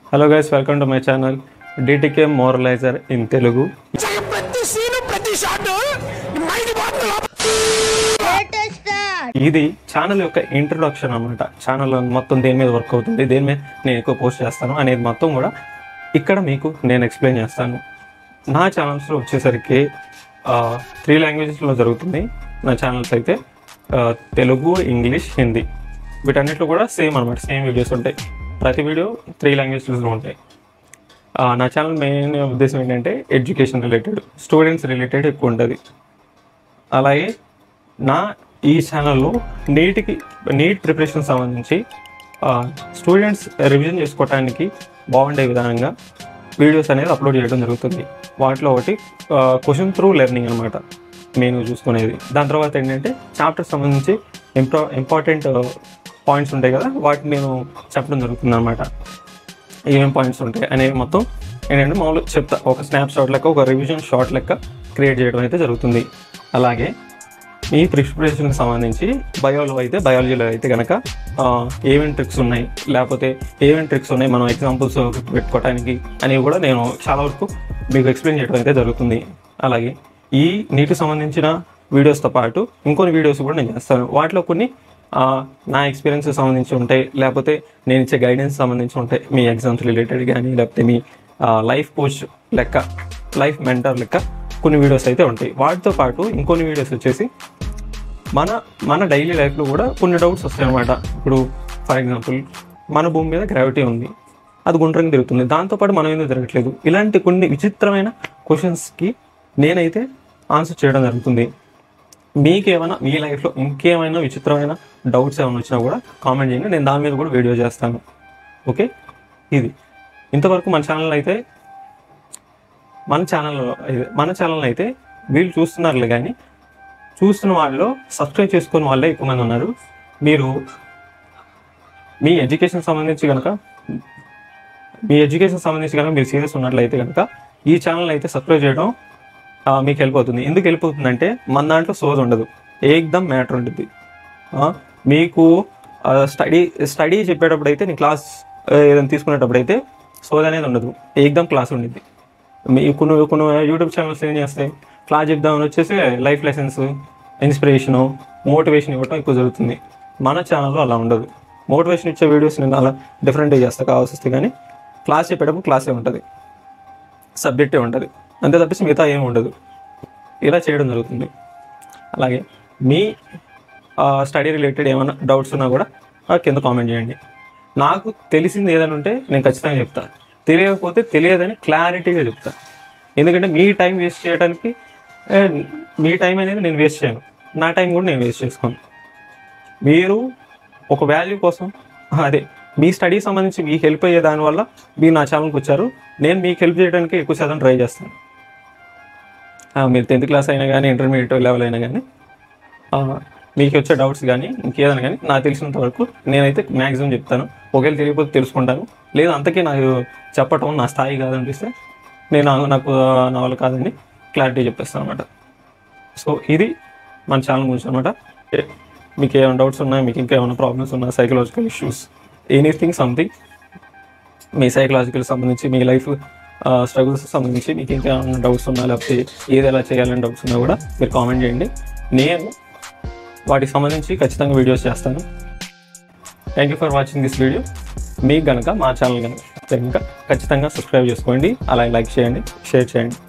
hello guys welcome to my channel DTK moralizer in Telugu ప్రతి scene ప్రతి shot mind పోతుంది ఇది ఛానల్ యొక్క ఇంట్రొడక్షన్ అనమాట ఛానల్ మొత్తం దేని మీద వర్క్ అవుతుంది దేని మీద నేను ఎక్కువ పోస్ట్ చేస్తాను అనేది మొత్తం కూడా ఇక్కడ మీకు నేను ఎక్స్ప్లెయిన్ చేస్తాను నా ఛానల్స్లో వచ్చేసరికి త్రీ లాంగ్వేజెస్లో జరుగుతుంది నా ఛానల్స్ అయితే ఆ, తెలుగు ఇంగ్లీష్ హిందీ వీటన్నిటిలో కూడా సేమ్ అనమాట సేమ్ వీడియోస్ ఉంటాయి ప్రతి వీడియో త్రీ లాంగ్వేజెస్లో ఉంటాయి ఆ, నా ఛానల్ మెయిన్ ఉద్దేశం ఏంటంటే ఎడ్యుకేషన్ రిలేటెడ్ స్టూడెంట్స్ రిలేటెడ్ ఎక్కువ ఉంటుంది అలాగే నా ఈ ఛానల్లో నీట్కి నీట్ ప్రిపరేషన్ సంబంధించి స్టూడెంట్స్ రివిజన్ చేసుకోవడానికి బాగుండే విధానంగా వీడియోస్ అనేది అప్లోడ్ చేయడం జరుగుతుంది వాటిలో ఒకటి క్వశ్చన్ త్రూ లెర్నింగ్ అనమాట నేను చూసుకునేది దాని తర్వాత ఏంటంటే చాప్టర్ సంబంధించి ఇంపా ఇంపార్టెంట్ పాయింట్స్ ఉంటాయి కదా వాటిని నేను చెప్పడం జరుగుతుంది అనమాట ఏమేమి పాయింట్స్ ఉంటాయి అనేవి మొత్తం ఏంటంటే మామూలు చెప్తా ఒక స్నాప్ షాట్ లెక్క ఒక రివిజన్ షాట్ లెక్క క్రియేట్ చేయడం అయితే జరుగుతుంది అలాగే ఈ ప్రిపరేషన్కి సంబంధించి బయోలో అయితే బయాలజీలో అయితే కనుక ఏమేమి ట్రిక్స్ ఉన్నాయి లేకపోతే ఏమేమి ట్రిక్స్ ఉన్నాయి మనం ఎగ్జాంపుల్స్ పెట్టుకోవడానికి అనేవి కూడా నేను చాలా వరకు మీకు ఎక్స్ప్లెయిన్ చేయడం అయితే జరుగుతుంది అలాగే ఈ నీటికి సంబంధించిన వీడియోస్తో పాటు ఇంకొన్ని వీడియోస్ కూడా నేను చేస్తాను వాటిలో కొన్ని ఆ, నా ఎక్స్పీరియన్స్ సంబంధించి ఉంటాయి లేకపోతే నేను ఇచ్చే గైడెన్స్ సంబంధించి ఉంటాయి మీ ఎగ్జామ్స్ రిలేటెడ్ కానీ లేకపోతే మీ లైఫ్ కోచ్ లెక్క లైఫ్ మెంటర్ లెక్క కొన్ని వీడియోస్ అయితే ఉంటాయి వాటితో పాటు ఇంకొన్ని వీడియోస్ వచ్చేసి మన మన డైలీ లైఫ్లో కూడా కొన్ని డౌట్స్ వస్తాయి అనమాట ఇప్పుడు ఫర్ ఎగ్జాంపుల్ మన భూమి మీద గ్రావిటీ ఉంది అది గుండ్రంగా తిరుగుతుంది దాంతోపాటు మనం ఎందుకు తిరగట్లేదు ఇలాంటి కొన్ని విచిత్రమైన క్వశ్చన్స్కి నేనైతే ఆన్సర్ చేయడం జరుగుతుంది మీకు ఏమైనా మీ లైఫ్లో ఇంకేమైనా విచిత్రమైన డౌట్స్ ఏమైనా వచ్చినా కూడా కామెంట్ చేయండి నేను దాని మీద కూడా వీడియో చేస్తాను ఓకే ఇది ఇంతవరకు మన ఛానల్ అయితే మన ఛానల్ మన ఛానల్ అయితే వీళ్ళు చూస్తున్నారులే కానీ చూస్తున్న వాళ్ళు సబ్స్క్రైబ్ చేసుకున్న వాళ్ళే ఎక్కువ మంది ఉన్నారు మీరు మీ ఎడ్యుకేషన్ సంబంధించి కనుక మీ ఎడ్యుకేషన్ సంబంధించి కనుక మీరు సీరియస్ ఉన్నట్లయితే కనుక ఈ ఛానల్ అయితే సబ్స్క్రైబ్ చేయడం ఆ, మీకు వెళ్ళిపోతుంది ఎందుకు వెళ్ళిపోతుందంటే మన దాంట్లో సోజ్ ఉండదు ఏకదమ్ మ్యాటర్ ఉంటుంది ఆ, మీకు స్టడీ స్టడీ చెప్పేటప్పుడు అయితే నీ క్లాస్ ఏదైనా తీసుకునేటప్పుడు అయితే సోజ్ అనేది ఉండదు ఏకదమ్ క్లాస్ ఉండిద్ది మీ కొన్ని కొన్ని యూట్యూబ్ ఛానల్స్ ఏం చేస్తాయి క్లాస్ చెప్దామని వచ్చేసి లైఫ్ లెసన్స్ ఇన్స్పిరేషను మోటివేషన్ ఇవ్వటం ఎక్కువ జరుగుతుంది మన ఛానల్లో అలా ఉండదు మోటివేషన్ ఇచ్చే వీడియోస్ నేను అలా డిఫరెంట్గా చేస్తా కావాల్సి వస్తే కానీ క్లాస్ చెప్పేటప్పుడు క్లాసే ఉంటుంది సబ్జెక్టే ఉంటుంది అంతే తప్పించి మిగతా ఏమి ఉండదు ఇలా చేయడం జరుగుతుంది అలాగే మీ స్టడీ రిలేటెడ్ ఏమైనా డౌట్స్ ఉన్నా కూడా ఆ కింద కామెంట్ చేయండి నాకు తెలిసింది ఏదైనా ఉంటే నేను ఖచ్చితంగా చెప్తాను తెలియకపోతే తెలియదని క్లారిటీగా చెప్తాను ఎందుకంటే మీ టైం వేస్ట్ చేయడానికి ఏ, మీ టైం అనేది నేను వేస్ట్ చేయను నా టైం కూడా నేను వేస్ట్ చేసుకోను మీరు ఒక వాల్యూ కోసం అదే మీ స్టడీ సంబంధించి మీకు హెల్ప్ అయ్యే దానివల్ల మీరు నా ఛానల్కి వచ్చారు నేను మీకు హెల్ప్ చేయడానికి ఎక్కువ శాతం ట్రై చేస్తాను ఆ, మీరు టెన్త్ క్లాస్ అయినా కానీ ఇంటర్మీడియట్ లెవెల్ అయినా కానీ ఆ, మీకు వచ్చే డౌట్స్ కానీ ఇంకేదైనా కానీ నాకు తెలిసినంత వరకు నేనైతే మ్యాక్సిమం చెప్తాను ఒకవేళ తెలియకపోతే తెలుసుకుంటాను లేదా అంతకీ నాకు చెప్పటం నా స్థాయి కాదనిపిస్తే నేను నా- నాకు నా వల్ల కాదని క్లారిటీ చెప్పేస్తాను అనమాట సో ఇది మన ఛానల్ గురించి అనమాట మీకు ఏమైనా డౌట్స్ ఉన్నా మీకు ఇంకా ఏమైనా ప్రాబ్లమ్స్ ఉన్నా సైకలాజికల్ ఇష్యూస్ ఎనీథింగ్ సంథింగ్ మీ సైకలాజికల్ సంబంధించి మీ లైఫ్ స్ట్రగుల్స్ సంబంధించి మీకు ఇంకా ఏమైనా డౌట్స్ ఉన్నా లేకపోతే ఏది ఎలా చేయాలని డౌట్స్ ఉన్నా కూడా మీరు కామెంట్ చేయండి నేను వాటికి సంబంధించి ఖచ్చితంగా వీడియోస్ చేస్తాను thank you for watching this video మీకు కనుక మా ఛానల్ కనుక కనుక ఖచ్చితంగా సబ్స్క్రైబ్ చేసుకోండి అలాగే లైక్ చేయండి షేర్ చేయండి